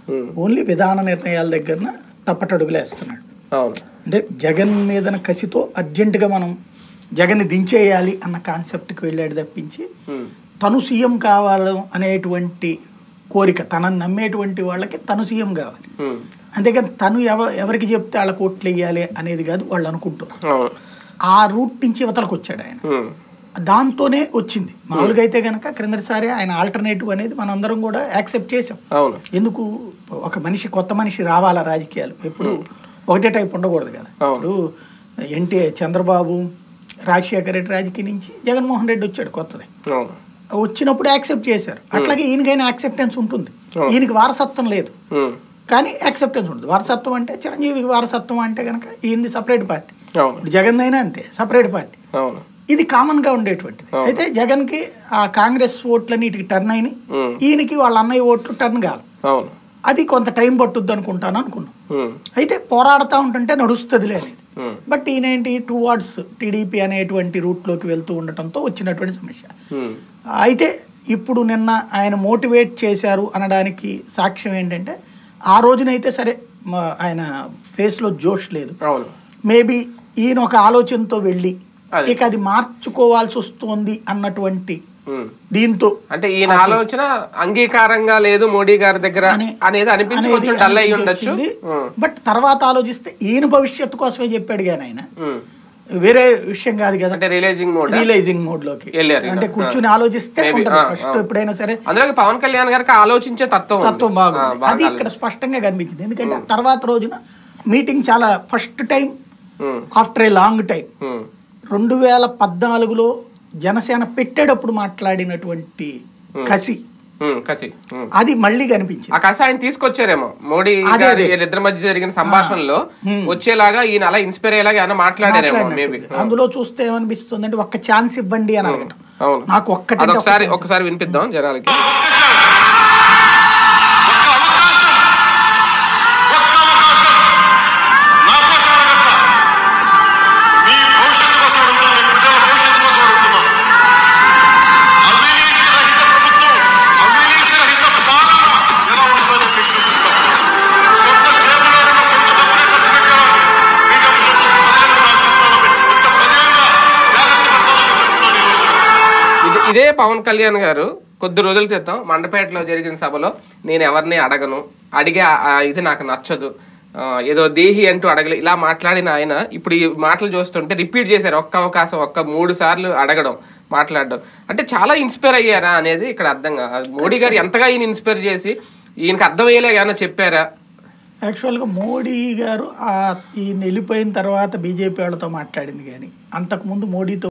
ఉమ్. Only విధాన నిర్ణయాల దగ్గర తప్పటడుగులు వేస్తున్నాడు అవును అంటే జగన్ మీదన కసితో అర్జెంటుగా మనం జగన్ని దించేయాలి అన్న కాన్సెప్ట్కి వెళ్ళాడు తప్పించి ఉమ్. తను సీఎం కావాలం అనేటువంటి కోరిక తనని నమ్మేటువంటి వాళ్ళకి తను సీఎం కావాలి ఉమ్. అంతేకాని తను ఎవ ఎవరికి చెప్తే వాళ్ళ కోట్లు వేయాలి అనేది కాదు వాళ్ళు అనుకుంటున్నారు అవును ఆ రూట్ నుంచి ఇవతలకు వచ్చాడు ఆయన ఉమ్. దాంతోనే వచ్చింది మామూలుగా అయితే కనుక క్రిందటిసారి ఆయన ఆల్టర్నేటివ్ అనేది మనందరం కూడా యాక్సెప్ట్ చేసాం అవును ఎందుకు ఒక మనిషి కొత్త మనిషి రావాలా రాజకీయాలు ఎప్పుడు ఒకటే టైప్ ఉండకూడదు కదా అవును. ఇప్పుడు ఎన్టీ చంద్రబాబు రాజశేఖర రెడ్డి రాజకీయ నుంచి జగన్మోహన్ రెడ్డి వచ్చాడు కొత్తది అవును వచ్చినప్పుడు యాక్సెప్ట్ చేశారు అట్లాగే ఈయనకైనా యాక్సెప్టెన్స్ ఉంటుంది అవును. ఈయనకి వారసత్వం లేదు ఉమ్. కానీ యాక్సెప్టెన్స్ ఉంటుంది వారసత్వం అంటే చిరంజీవికి వారసత్వం అంటే కనుక ఈయనది సపరేట్ పార్టీ అవును ఇప్పుడు జగన్ అయినా అంతే సపరేట్ పార్టీ అవును ఇది కామన్ గా ఉండేటువంటిది అవును. అయితే జగన్ కి ఆ కాంగ్రెస్ ఓట్లన్నిటికి టర్న్ అయినాయి ఉమ్. ఈయనకి వాళ్ళ అన్నయ్య ఓట్లు టర్న్ కాదు అవును అది కొంత టైం పట్టుద్ది అనుకుంటాను అనుకున్నాం ఉమ్. అయితే పోరాడుతూ ఉంటుంటే నడుస్తుందిలే అనేది ఉమ్. బట్ ఈయనేంటి టూ వార్డ్స్ టీడీపీ అనేటువంటి రూట్లోకి వెళ్తూ ఉండటంతో వచ్చినటువంటి సమస్య ఉమ్. అయితే ఇప్పుడు నిన్న ఆయన మోటివేట్ చేశారు అనడానికి సాక్ష్యం ఏంటంటే ఆ రోజునైతే సరే మ- ఆయన ఫేస్లో జోష్ లేదు అవును మేబీ ఈయన ఒక ఆలోచనతో వెళ్ళి అదే. ఇక అది మార్చుకోవాల్సి వస్తుంది అన్నటువంటి ఉమ్. దీంతో అంటే ఈయన ఆలోచన అంగీకారంగా లేదు మోడీ గారి దగ్గర అని- అనేది అనిపించి అనేది కొంచెం డల్ అయ్యి అనిపించి ఉండొచ్చు వచ్చింది. ఉమ్. బట్ తర్వాత ఆలోచిస్తే ఈయన భవిష్యత్తు కోసమే చెప్పాడు కానీ ఆయన ఉమ్. వేరే విషయం కాదు కదా అంటే రిలేజింగ్ మోడ్ రియలైజింగ్ మోడ్ లోకి వెళ్ళారు ఇంకా. అంటే కూర్చుని ఆలోచిస్తే Maybe, ఉంటుంది ఆ, ఫస్ట్ ఆ. ఎప్పుడైనా సరే అందులో పవన్ కళ్యాణ్ గారికి ఆలోచించే తత్వం ఉంది. తత్వం ఆ, బాగుంది బాగా అది ఇక్కడ స్పష్టంగా కనిపించింది ఎందుకంటే ఆ తర్వాత రోజున మీటింగ్ చాలా first time um. After a long time um. రెండు వేల పద్నాలుగులో జనసేన పెట్టేటప్పుడు మాట్లాడినటువంటి కసి ఉమ్. కసి ఉమ్. అది మళ్ళీ కనిపించింది ఆ కసి ఆయన తీసుకొచ్చారేమో మోడీ అదే, గారి అదే. వీళ్ళిద్దరి మధ్య జరిగిన సంభాషణలో ఉమ్. వచ్చేలాగా ఈయన అలా ఇన్స్పైర్ అయ్యేలాగా ఏమైనా మాట్లాడారేమో మేబీ మాట్లాడినట్టుంది. అందులో చూస్తే ఏమనిపిస్తుంది అంటే ఒక్క ఛాన్స్ ఇవ్వండి అని అడగటం అవును నాకు ఒక్కటి అదొకసారి ఒకసారి వినిపిద్దాం జనాలకి ఒక్క అవకాశం ఒక్క అవకాశం నా కోసం అడగట్ట మీ భవిష్యత్తు కోసం అడుగుతున్నా మీ బిడ్డల భవిష్యత్తు కోసం అడుగుతున్నా అవినీతి రహిత ప్రభుత్వం అవినీతి రహిత పాలన ఎలా ఉంటుందని మీకు చూపిస్తాం సొంత జేబులో ఉన్న సొంత డబ్బునే ఖర్చు పెట్టేవాళ్ళు మీ డబ్బు సొంత ప్రజలను రాష్ట్రంలో పెట్టి ఇంత ప్రజలంగా జాగ్రత్త పడతామని చూపిస్తున్నాను ఈరోజు ఇది ఇదే పవన్ కళ్యాణ్ గారు కొద్ది రోజుల క్రితం మండపేటలో జరిగిన సభలో నేను ఎవరిని అడగను అడిగే ఆ- ఆ ఇది నాకు నచ్చదు ఆ, ఏదో దేహి అంటూ అడగలే ఇలా మాట్లాడిన ఆయన ఇప్పుడు ఈ మాటలు చూస్తుంటే రిపీట్ చేశారు ఒక్క అవకాశం ఒక్క మూడు సార్లు అడగడం మాట్లాడడం అంటే చాలా ఇన్స్పైర్ అయ్యారా అనేది ఇక్కడ అర్థం కాదు మోడీ గారు ఎంతగా ఈయన ఇన్స్పైర్ చేసి ఈయనకి అర్థమయ్యేలా ఏమైనా చెప్పారా యాక్చువల్గా మోడీ గారు ఆ ఈయన వెళ్ళిపోయిన తర్వాత బీజేపీ వాళ్ళతో మాట్లాడింది కానీ అంతకుముందు మోడీతో